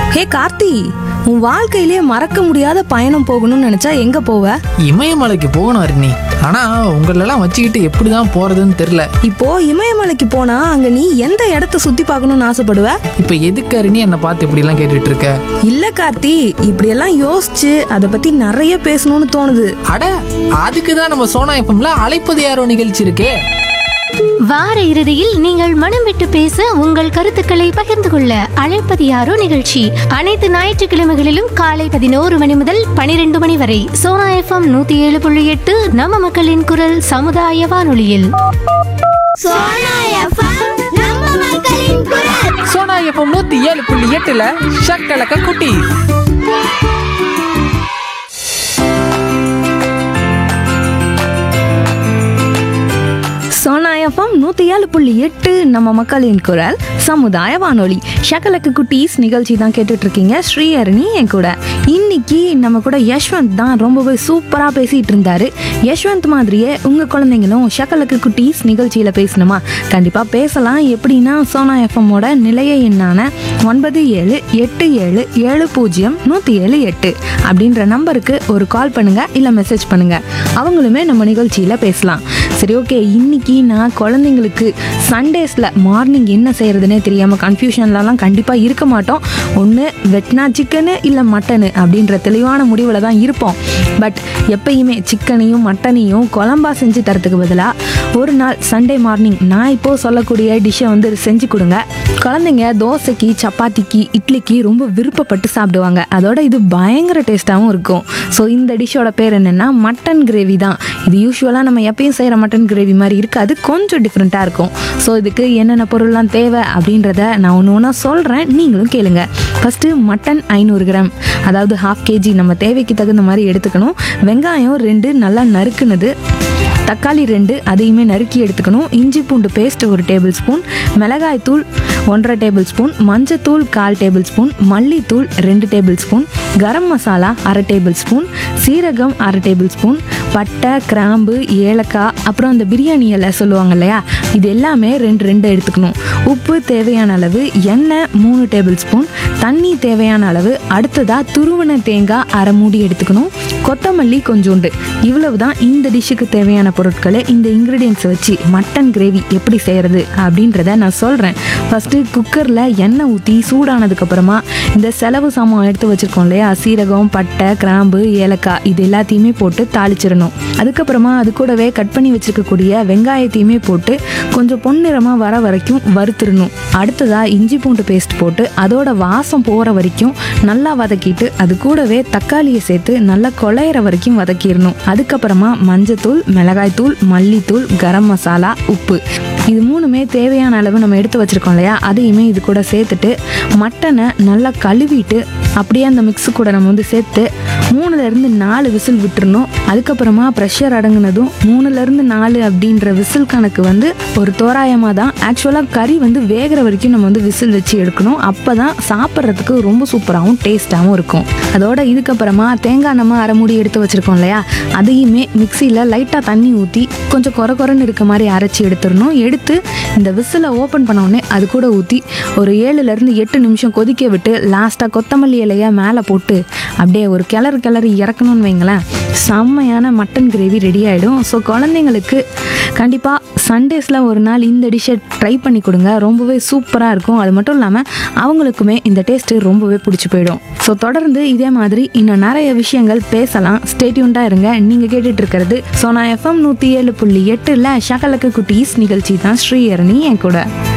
ஹே கார்த்தி உன் வாழ்க்கையிலே மறக்க முடியாத பயணம் போகணும்னு நினைச்சா எங்க போவ இமயமலைக்கு போகணும் அருணி ஆனா உங்களெல்லாம் வச்சுக்கிட்டு எப்படிதான் போறதுன்னு தெரியல இப்போ இமயமலைக்கு போனா அங்க நீ எந்த இடத்த சுத்தி பார்க்கணும்னு ஆசைப்படுவ இப்ப எதுக்கு அருணி என்னை பார்த்து இப்படி எல்லாம் கேட்டுட்டு இருக்க இல்ல கார்த்தி இப்படியெல்லாம் யோசிச்சு அதை பத்தி நிறைய பேசணும்னு தோணுது அட அதுக்கு தான் நம்ம சோனா எஃப்எம்ல அழைப்பது யாரோ நிகழ்ச்சி இருக்கே வார இறுதியில் நீங்கள் மனம் விட்டு பேச உங்கள் கருத்துக்களை பகிர்ந்து கொள்ள அழைப்பது யாரோ நிகழ்ச்சி அனைத்து ஞாயிற்றுக்கிழமைகளிலும் காலை பதினோரு மணி முதல் பனிரெண்டு மணி வரை சோனா எஃப்எம் நூத்தி ஏழு புள்ளி எட்டு நம்ம மக்களின் குரல் சமுதாய வானொலியில் சோனா எஃப்எம் நம்ம மக்களின் குரல் சோனா எஃப்எம் நூத்தி ஏழு புள்ளி எட்டுல ஷக்கலக்க குட்டி சோனா எஃப்எம் நூத்தி ஏழு புள்ளி எட்டு நம்ம மக்களின் குரல் சமுதாய வானொலி ஷகலக்கு குட்டீஸ் நிகழ்ச்சி தான் கேட்டுட்டு இருக்கீங்க ஸ்ரீஹரணி என் கூட இன்னைக்கு நம்ம கூட யஷ்வந்த் தான் ரொம்பவே சூப்பரா பேசிட்டு இருந்தாரு யஷ்வந்த் மாதிரியே உங்க குழந்தைங்களும் ஷகலக்கு குட்டீஸ் நிகழ்ச்சியில பேசணுமா கண்டிப்பா பேசலாம் எப்படின்னா சோனா எஃப்எம்மோட நிலைய எண்ணான ஒன்பது ஏழு எட்டு ஏழு ஏழு பூஜ்ஜியம் நூத்தி ஏழு எட்டு அப்படின்ற நம்பருக்கு ஒரு கால் பண்ணுங்க இல்ல மெசேஜ் பண்ணுங்க அவங்களுமே நம்ம நிகழ்ச்சியில பேசலாம் சரி ஓகே இன்னைக்கு நான் குழந்தைங்களுக்கு சண்டேஸில் மார்னிங் என்ன செய்யறதுனே தெரியாமல் கன்ஃபியூஷன்லலாம் கண்டிப்பாக இருக்க மாட்டோம் ஒன்று வெட்னா சிக்கனு இல்லை மட்டனு அப்படின்ற தெளிவான முடிவில் தான் இருப்போம் பட் எப்பயுமே சிக்கனையும் மட்டனையும் குழம்பா செஞ்சு தரதுக்கு பதிலாக ஒரு நாள் சண்டே மார்னிங் நான் இப்போ சொல்லக்கூடிய டிஷ்ஷை வந்து செஞ்சு கொடுங்க குழந்தைங்க தோசைக்கு சப்பாத்திக்கு இட்லிக்கு ரொம்ப விருப்பப்பட்டு சாப்பிடுவாங்க அதோட இது பயங்கர டேஸ்ட்டாகவும் இருக்கும் ஸோ இந்த டிஷ்ஷோட பேர் என்னென்னா மட்டன் கிரேவி தான் இது யூஸ்வலாக நம்ம எப்பயும் செய்கிற மட்டன் கிரேவி மாதிரி இருக்காது கொஞ்சம் டிஃப்ரெண்ட்டாக இருக்கும் ஸோ இதுக்கு என்னென்ன பொருள்லாம் தேவை அப்படின்றத நான் ஒன்று ஒன்றா சொல்கிறேன் நீங்களும் கேளுங்க ஃபஸ்ட்டு மட்டன் ஐநூறு கிராம் அதாவது ஹாஃப் கேஜி நம்ம தேவைக்கு தகுந்த மாதிரி எடுத்துக்கணும் வெங்காயம் ரெண்டு நல்லா நறுக்குனது தக்காளி ரெண்டு அதையுமே நறுக்கி எடுத்துக்கணும் இஞ்சி பூண்டு பேஸ்ட் ஒரு டேபிள் ஸ்பூன் மிளகாய் தூள் ஒன்றரை டேபிள் ஸ்பூன் மஞ்சத்தூள் கால் டேபிள் ஸ்பூன் மல்லித்தூள் ரெண்டு டேபிள் ஸ்பூன் கரம் மசாலா அரை டேபிள் ஸ்பூன் சீரகம் அரை டேபிள் ஸ்பூன் பட்டை கிராம்பு ஏலக்காய் அப்புறம் அந்த பிரியாணி இலை சொல்லுவாங்க இல்லையா இது எல்லாமே ரெண்டு ரெண்டு எடுத்துக்கணும் உப்பு தேவையான அளவு எண்ணெய் மூணு டேபிள் ஸ்பூன் தண்ணி தேவையான அளவு அடுத்ததாக துருவன தேங்காய் அரை மூடி எடுத்துக்கணும் கொத்தமல்லி கொஞ்சோண்டு இவ்வளவு தான் இந்த டிஷ்ஷுக்கு தேவையான பொருட்களை இந்த இன்க்ரீடியன்ஸ் வச்சு மட்டன் கிரேவி எப்படி செய்கிறது அப்படின்றத நான் சொல்கிறேன் ஃபஸ்ட்டு குக்கரில் எண்ணெய் ஊற்றி சூடானதுக்கப்புறமா இந்த செலவு சாமான் எடுத்து வச்சுருக்கோம் இல்லையா சீரகம் பட்டை கிராம்பு ஏலக்காய் இது எல்லாத்தையுமே போட்டு தாளிச்சிடணும் அதுக்கப்புறமா அது கூடவே கட் பண்ணி வச்சுருக்கக்கூடிய வெங்காயத்தையுமே போட்டு கொஞ்சம் பொன்னிறமாக வர வரைக்கும் வறுத்துடணும் அடுத்ததாக இஞ்சி பூண்டு பேஸ்ட் போட்டு அதோட வாசம் போகிற வரைக்கும் நல்லா வதக்கிட்டு அது கூடவே தக்காளியை சேர்த்து நல்லா குழையிற வரைக்கும் வதக்கிடணும் அதுக்கப்புறமா மஞ்சத்தூள் மிளகாய்த்தூள் மல்லித்தூள் கரம் மசாலா உப்பு இது மூணுமே தேவையான அளவு நம்ம எடுத்து வச்சிருக்கோம் இல்லையா அதையுமே இது கூட சேர்த்துட்டு மட்டனை நல்லா கழுவிட்டு அப்படியே அந்த மிக்ஸு கூட நம்ம வந்து சேர்த்து மூணுலேருந்து நாலு விசில் விட்டுறணும் அதுக்கப்புறமா ப்ரெஷர் அடங்குனதும் மூணுலேருந்து நாலு அப்படின்ற விசில் கணக்கு வந்து ஒரு தோராயமாக தான் ஆக்சுவலாக கறி வந்து வேகிற வரைக்கும் நம்ம வந்து விசில் வச்சு எடுக்கணும் அப்போ தான் சாப்பிட்றதுக்கு ரொம்ப சூப்பராகவும் டேஸ்ட்டாகவும் இருக்கும் அதோட இதுக்கப்புறமா தேங்காய் நம்ம அரை மூடி எடுத்து வச்சுருக்கோம் இல்லையா அதையுமே மிக்சியில் லைட்டாக தண்ணி ஊற்றி கொஞ்சம் குறை குறைன்னு இருக்க மாதிரி அரைச்சி எடுத்துடணும் எடுத்து இந்த விசிலை ஓப்பன் பண்ண உடனே அது கூட ஊற்றி ஒரு ஏழுலேருந்து எட்டு நிமிஷம் கொதிக்க விட்டு லாஸ்ட்டாக கொத்தமல்லி இலையை மேலே போட்டு அப்படியே ஒரு கிளறு கிளறி இறக்கணும்னு வைங்களேன் செம்மையான மட்டன் கிரேவி ரெடி ஆகிடும் ஸோ குழந்தைங்களுக்கு கண்டிப்பாக சண்டேஸில் ஒரு நாள் இந்த டிஷ்ஷை ட்ரை பண்ணி கொடுங்க ரொம்பவே சூப்பராக இருக்கும் அது மட்டும் இல்லாமல் அவங்களுக்குமே இந்த டேஸ்ட்டு ரொம்பவே பிடிச்சி போயிடும் ஸோ தொடர்ந்து இதே மாதிரி இன்னும் நிறைய விஷயங்கள் பேசலாம் ஸ்டேட்யூண்டாக இருங்க நீங்கள் கேட்டுட்டு இருக்கிறது ஸோ நான் எஃப்எம் நூற்றி ஏழு புள்ளி எட்டில் ஷகலக்கு குட்டீஸ் நிகழ்ச்சி தான் ஸ்ரீஹரணி என் கூட